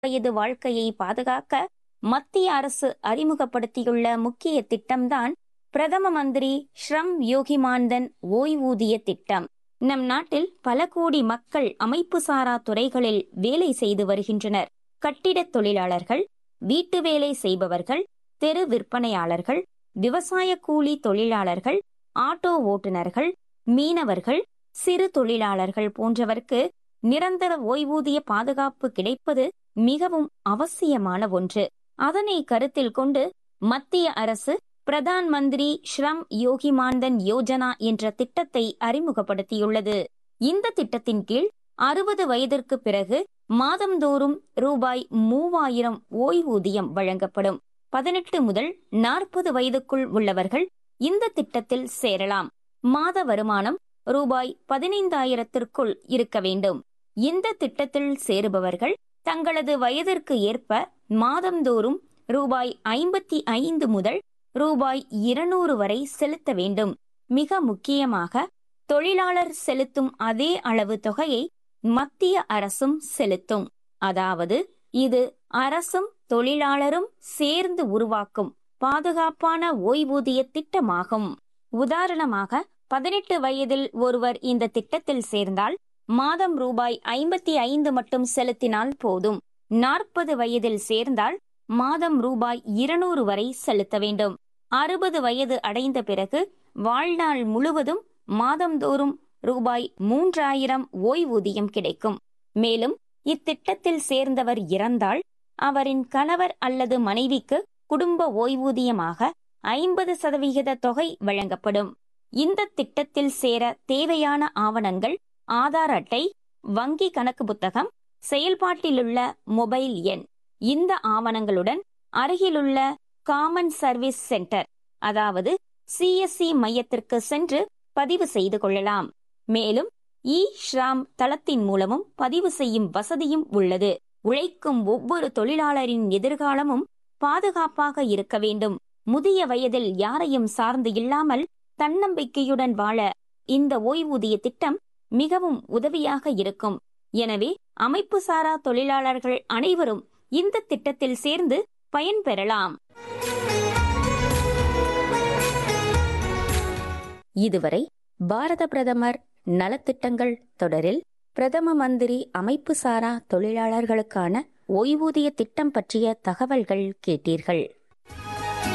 வயது வாழ்க்கையை பாதுகாக்க மத்திய அரசு அறிமுகப்படுத்தியுள்ள முக்கிய திட்டம்தான் பிரதம மந்திரி ஸ்ரம் யோகி மான்தன் ஓய்வூதிய திட்டம் நம் நாட்டில் பல கோடி மக்கள் அமைப்பு சாரா துறைகளில் வேலை செய்து வருகின்றனர் கட்டிடத் தொழிலாளர்கள் வீட்டு வேலை செய்பவர்கள் தெரு விற்பனையாளர்கள் விவசாய கூலி தொழிலாளர்கள் ஆட்டோ ஓட்டுநர்கள் மீனவர்கள் சிறு தொழிலாளர்கள் போன்றவர்க்கு நிரந்தர ஓய்வூதிய பாதுகாப்பு கிடைப்பது மிகவும் அவசியமான ஒன்று அதனை கருத்தில் கொண்டு மத்திய அரசு பிரதான் மந்திரி ஸ்ரம் யோகி மான்தன் யோஜனா என்ற திட்டத்தை அறிமுகப்படுத்தியுள்ளது இந்த திட்டத்தின் கீழ் அறுபது வயதிற்கு பிறகு மாதந்தோறும் ரூபாய் மூவாயிரம் ஓய்வூதியம் வழங்கப்படும் பதினெட்டு முதல் நாற்பது வயதுக்குள் உள்ளவர்கள் இந்த திட்டத்தில் சேரலாம் மாத வருமானம் ரூபாய் பதினைந்தாயிரத்திற்குள் இருக்க வேண்டும் இந்த திட்டத்தில் சேருபவர்கள் தங்களது வயதிற்கு ஏற்ப மாதந்தோறும் ரூபாய் ஐம்பத்தி ஐந்து முதல் ரூபாய் இருநூறு வரை செலுத்த வேண்டும் மிக முக்கியமாக தொழிலாளர் செலுத்தும் அதே அளவு தொகையை மத்திய அரசும் செலுத்தும் அதாவது இது அரசும் தொழிலாளரும் சேர்ந்து உருவாக்கும் பாதுகாப்பான ஓய்வூதிய திட்டமாகும் உதாரணமாக பதினெட்டு வயதில் ஒருவர் இந்த திட்டத்தில் சேர்ந்தால் மாதம் ரூபாய் ஐம்பத்தி ஐந்து மட்டும் செலுத்தினால் போதும் நாற்பது வயதில் சேர்ந்தால் மாதம் ரூபாய் இருநூறு வரை செலுத்த வேண்டும் அறுபது வயது அடைந்த பிறகு வாழ்நாள் முழுவதும் மாதந்தோறும் ரூபாய் மூன்றாயிரம் ஓய்வூதியம் கிடைக்கும் மேலும் இத்திட்டத்தில் சேர்ந்தவர் இறந்தால் அவரின் கணவர் அல்லது மனைவிக்கு குடும்ப ஓய்வூதியமாக ஐம்பது சதவிகித தொகை வழங்கப்படும் இந்த திட்டத்தில் சேர தேவையான ஆவணங்கள் ஆதார் அட்டை வங்கி கணக்கு புத்தகம் செயல்பாட்டிலுள்ள மொபைல் எண் இந்த ஆவணங்களுடன் அருகிலுள்ள காமன் சர்வீஸ் சென்டர் அதாவது சிஎஸ்சி மையத்திற்கு சென்று பதிவு செய்து கொள்ளலாம் மேலும் இ ஷ்ராம் தளத்தின் மூலமும் பதிவு செய்யும் வசதியும் உள்ளது உழைக்கும் ஒவ்வொரு தொழிலாளரின் எதிர்காலமும் பாதுகாப்பாக இருக்க வேண்டும் முதிய வயதில் யாரையும் சார்ந்து இல்லாமல் தன்னம்பிக்கையுடன் வாழ இந்த ஓய்வூதிய திட்டம் மிகவும் உதவியாக இருக்கும் எனவே அமைப்பு சாரா தொழிலாளர்கள் அனைவரும் இந்த திட்டத்தில் சேர்ந்து பயன்பெறலாம் இதுவரை பாரத பிரதமர் நலத்திட்டங்கள் தொடரில் பிரதம மந்திரி அமைப்பு சாரா தொழிலாளர்களுக்கான ஓய்வூதிய திட்டம் பற்றிய தகவல்கள் கேட்டீர்கள்